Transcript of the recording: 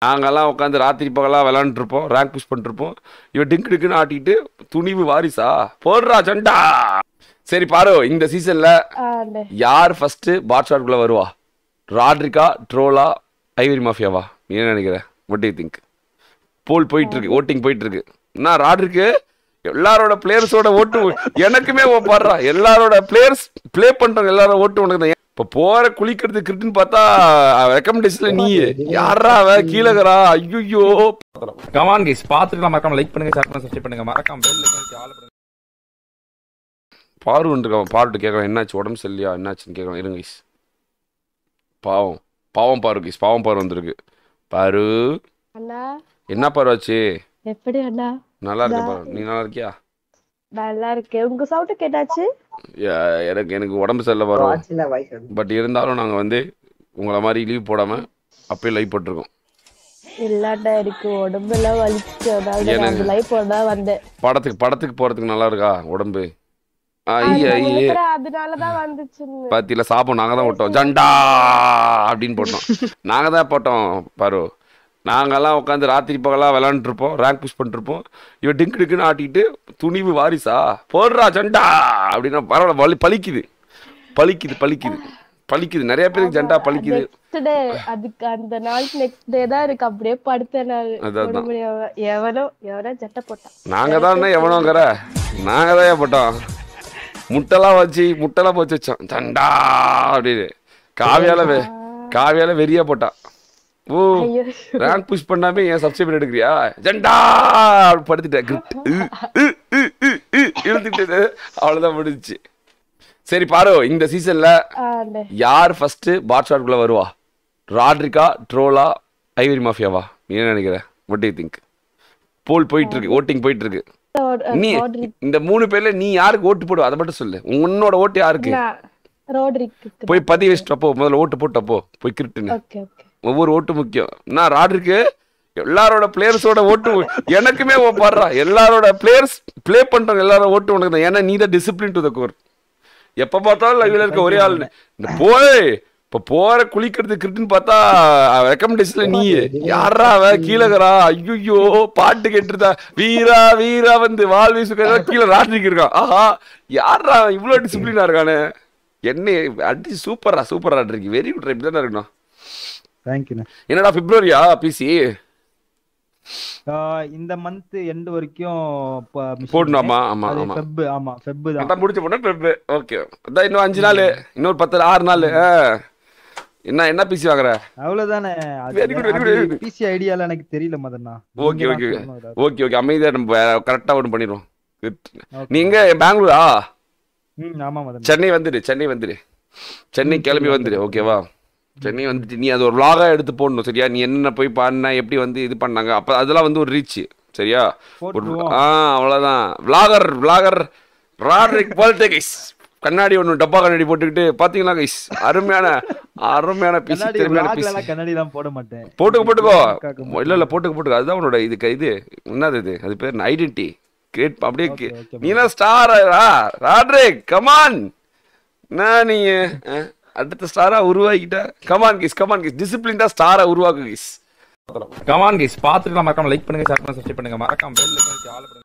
நாங்கெல்லாம் உட்காந்து ராத்திரி பகலாக விளாண்டுருப்போம் ரேங்க் புஷ் பண்ணிருப்போம் இவன் டிங்கு டிங்குன்னு ஆட்டிட்டு துணிவு வாரிசா போடுறா சண்டா சரி பாரு இந்த சீசன்ல ஆண்டே யார் ஃபர்ஸ்ட் பாட் ஷாட்குள்ள வருவா ராட்ரிகா ட்ரோலா ஐவரி மாஃபியாவா நீ என்ன நினைக்கிற what do you திங்க் போல் போயிட்டு இருக்கு ஓட்டிங் போயிட்டு இருக்கு என்ன ராட்ரிக்கு எல்லாரோட பிளேயர்ஸோட ஓட்டு எனக்குமே பாடுறா எல்லாரோட பிளேயர்ஸ் ப்ளே பண்றவங்க எல்லாரோட ஓட்டு உனக்கு தான் இப்ப போற குளிக்கிறது கிரிட்டுன்னு பார்த்தா ரெக்கமெண்டேஷன்ல நீ யாரா அவ கீழகரா ஐயோ கமான் கைஸ் பார்த்துட்டு மறக்காம லைக் பண்ணுங்க ஷேர் பண்ணுங்க சப்ஸ்கிரைப் பண்ணுங்க மறக்காம பெல் ஐக்கன் ஆல் பண்ணுங்க பாரு இருக்கான் பாருட்டு கேட்கலாம் என்னாச்சு உடம்பு சரியில்லையா என்னாச்சுன்னு கேட்கலாம் இருங்க guys. பாவம் பாவம் பாரு கைஸ் பாவம் பாரு வந்திருக்கு பாரு அண்ணா என்ன பாரு ஆச்சு எப்படி அண்ணா நல்லா இருக்க பாரு நீ நல்லா இருக்கியா நல்லா இருக்கேன் உங்க சவுண்ட் கேட்டாச்சு எ- எனக்கு எனக்கு உடம்பு சரியில்லை வரும் பட் இருந்தாலும் நாங்கள் வந்து உங்களை மாதிரி லீவ் போடாமல் அப்பயே லைவ் போட்டிருக்கோம் இல்லாண்டா எனக்கு உடம்பெல்லாம் வலிச்சு அதனால நான் எனக்கு- அந்த லைஃப் தான் வந்தேன் படத்துக்கு படத்துக்கு போகிறதுக்கு நல்லா இருக்கா உடம்பு அது ஐய ஐயே நினைக்கிறேன் அதனாலதான் வந்துச்சுன்னு பாத்தியில சாப்போம் நாங்கள் தான் விட்டோம் ஜண்டா அப்படின்னு போட்டோம் நாங்கள் தான் போட்டோம் பாரு நாங்கெல்லாம் உட்காந்து ராத்திரி பகலாக விளாண்டுருப்போம் ரேங்க் புஷ் பண்ணிருப்போம் இவன் டிங்கு டிங்குன்னு ஆட்டிட்டு துணிவு வாரிசா போடுறா ஜண்டா அப்படின்னா பரவாயில்ல வலி பலிக்குது பலிக்குது பலிக்குது பலிக்குது நிறைய பேருக்கு ஜண்டா பலிக்குது நெக்ஸ்ட் டே அதுக்கு அந்த நாள் நெக்ஸ்ட் டே தான் இருக்கு அப்படியே படுத்தேன் நான் அதான். உடம்பு முடியாம. எவனோ எவனோ சட்டை போட்டான் நாங்கள் தான் எவனோங்கிற நாங்கள் தான் போட்டோம் முட்டைலாம் வச்சு முட்டைலாம் வச்சு வச்சோம் ஜண்டா அப்படின்னு காவியால வெ காவியால வெறியா போட்டான் ஓ ஐயோ ரேங்க் புஷ் பண்ணாம ஏன் சப்ஸ்கிரைபர் எடுக்கிறியா ஜண்டா அப்படி படுத்துட்டேன் கிரிட். உ, உ, உ, உ, உ, இழுத்துக்கிட்டு அவ்வளவுதான் முடிஞ்சுச்சு சரி பாரு இந்த சீசன்ல ஆண்டே யார் ஃபர்ஸ்ட் பாட் ஷாட்குள்ள வருவா ராட்ரிகா ட்ரோலா ஐவரி மாஃபியாவா நீ என்ன நினைக்கிற what do you திங்க் போல் போயிட்டு இருக்கு ஓட்டிங் போயிட்டு இருக்கு நீ ரோட்ரிக் இந்த மூணு பேர்ல நீ யாருக்கு ஓட்டு போடுவ அதை மட்டும் சொல்லு உன்னோட ஓட்டு யாருக்கு ரோட்ரிக்கு போய் பதிவு வச்சுட்டு அப்போ முதல்ல ஓட்டு போட்டு அப்போ போய் கிரிட்டுன்னு ஓகே ஓகே ஒவ்வொரு ஓட்டு முக்கியம் நான் ராட்ரிக்கு எல்லாரோட பிளேயர்ஸோட ஓட்டு எனக்குமே பாடுறா எல்லாரோட பிளேயர்ஸ் ப்ளே பண்றவங்க எல்லாரோட ஓட்டு உனக்கு தான் ஏன்னா நீ தான் டிசிப்ளின் டு த கோர் எப்ப பார்த்தாலும் லைவ்ல இருக்க ஒரே ஆள் இந்த போய் இப்ப போற குளிக்கிறது கிரிட்டுன்னு பார்த்தா ரெக்கமெண்டேஷன்ல நீ யாரா அவ கீழகரா ஐயோ பாட்டு கேட்டுருதா வீரா வீரா வந்து வால் வீசுக்கிறதா கீழே ராட்ரிக்கு இருக்கான் ஆஹா யாரா அவன் இவ்வளவு டிசிப்ளினா இருக்கானே என்ன அடி சூப்பரா சூப்பரா இருக்கு வெரி குட் இப்படி தானே இருக்கணும் தேங்க்யூண்ணே என்னடா பிப்ரவரியா பிசி இந்த மந்த் எண்ட் வரைக்கும் ப- mission போடணும் ஆமா ஆமா அது ஆமா ஃபெப் ஆமா ஃபெப் தான் அதான் முடிச்ச போனா பெப்பு ஓகே அதான் இன்னும் அஞ்சு நாள் இன்னொரு பத்து ஆறு நாள் ஆ. என்ன என்ன பிசி வாங்குற அவ்வளவுதானே Very good, very good, very good. Busy ஐடியால எனக்கு தெரியல மதண்ணா Okay, நீங்க okay. தான் சொல்லணும் ஏதாவது. ஓகே ஓகே அமைதியா நம்ம கரெக்டா ஒன்று பண்ணிடுவோம் Good. Okay. நீ எங்க பெங்களூரா ம் ஆமா மதன் சென்னை வந்துடு சென்னை வந்துடு சென்னை கிளம்பி வந்துடு ஓகேவா சென்னை வந்துட்டு நீ அது ஒரு vlog-ஆ எடுத்து போடணும் சரியா நீ என்ன போய் பாடின எப்படி வந்து இது பண்ணாங்க அப்போ அதெல்லாம் வந்து ஒரு ரீச் சரியா ஒரு போட்டுருவோம். ஆ அவ்வளோதான் விளாகர் விளாகர் ராட்ரிக் பாலிடெக்ஸ் கண்ணாடி ஒன்று டப்பா கண்ணாடி போட்டுக்கிட்டு பார்த்தீங்களா கைஸ் அருமையான அருமையான பிசி கண்ணாடி திறமையான vlogல பிசி எல்லாம் கண்ணாடி தான் போட மாட்டேன் போட்டுக்கோ போட்டுக்கோ காக்க இல்ல இல்ல போட்டுக்கோ போட்டுக்கோ அதுதான் உன்னோட இதுக்கு இது என்னது இது அது பேர் ஐடென்டி கிரியேட் அப்படியே Okay, okay, நீனா ஸ்டார் ராட்ரிக் கமான் நான் நீ அஹ், அடுத்த ஸ்டாரா உருவாக்கிட்ட come on kiss come on kiss discipline தான் ஸ்டாரா உருவாக்கு கிஸ் கமான் கைஸ் பார்த்துட்டு மறக்காம லைக் பண்ணுங்க ஷேர் பண்ணுங்க சப்ஸ்கிரைப் பண்ணுங்க மறக்காம பெல் ஐக்கன் ஆல் பண்ணுங்க